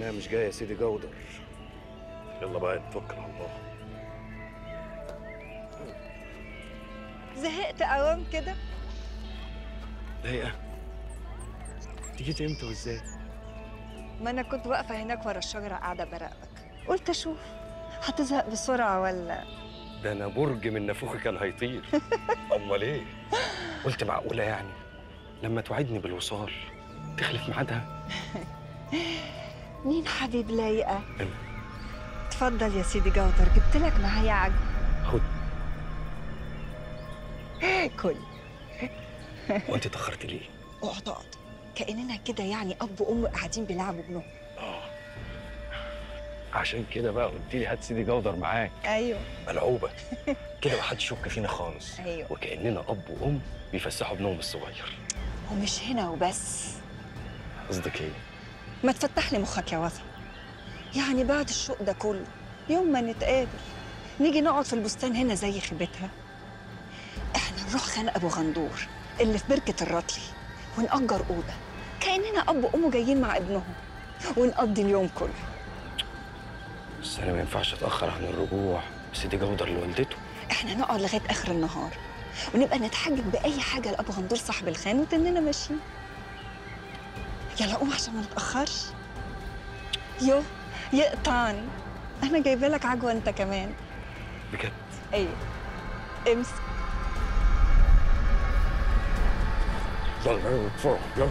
انها مش جايه يا سيدي جودر يلا بقى نتوكل على الله زهقت قوام كده ضايقه جيت امتى وازاي ما انا كنت واقفه هناك ورا الشجره قاعده براقبك قلت اشوف هتزهق بسرعه ولا ده انا برج من نافوخي كان هيطير امال ايه قلت معقوله يعني لما توعدني بالوصال تخلف ميعادها مين حبيب لايقه أنا. اتفضل يا سيدي جودر جبت لك معايا عجل خد كل وانت اتاخرت ليه اقعد اقعد كاننا كده يعني اب وام قاعدين بيلعبوا ابنهم اه عشان كده بقى قلت لي هات سيدي جودر معاك ايوه ملعوبه كده محدش يشك فينا خالص أيوة. وكاننا اب وام بيفسحوا ابنهم الصغير ومش هنا وبس قصدك ايه ما تفتح لي مخك يا وطن يعني بعد الشوق ده كله يوم ما نتقابل نيجي نقعد في البستان هنا زي خيبتها احنا نروح خان ابو غندور اللي في بركه الرطلي ونأجر اوضه كاننا اب وام جايين مع ابنهم ونقضي اليوم كله بس انا ما ينفعش اتاخر عن الرجوع سيدي جودر لوالدته احنا نقعد لغايه اخر النهار ونبقى نتحجج باي حاجه لابو غندور صاحب الخان وتننا ماشيين يلا قوم عشان ما نتاخرش يو يقطعني انا جايبه لك عجوه انت كمان بجد ايوه امسك يلا يلا بسرعه يلا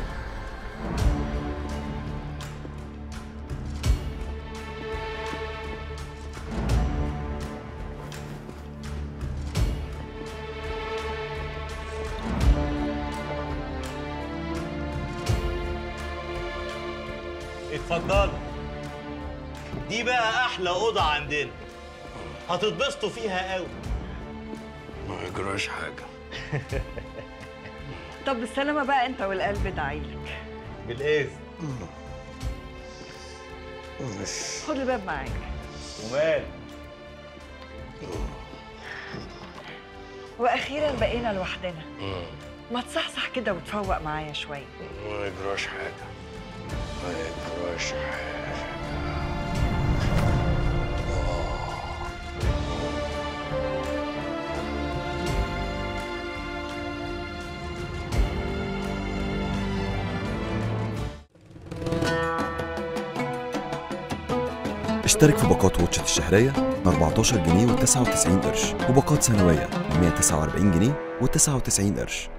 اتفضلوا دي بقى احلى اوضه عندنا هتتبسطوا فيها قوي ما يجراش حاجه طب بالسلامه بقى انت والقلب دعيلك بالاذن خد الباب معاك ومال واخيرا بقينا لوحدنا ما تصحصح كده وتفوق معايا شويه ما يجراش حاجه ما يجراش حاجه اشترك في باقات واتشت الشهرية ب 14 جنيه و99 قرش وباقات سنوية ب 149 جنيه و99 قرش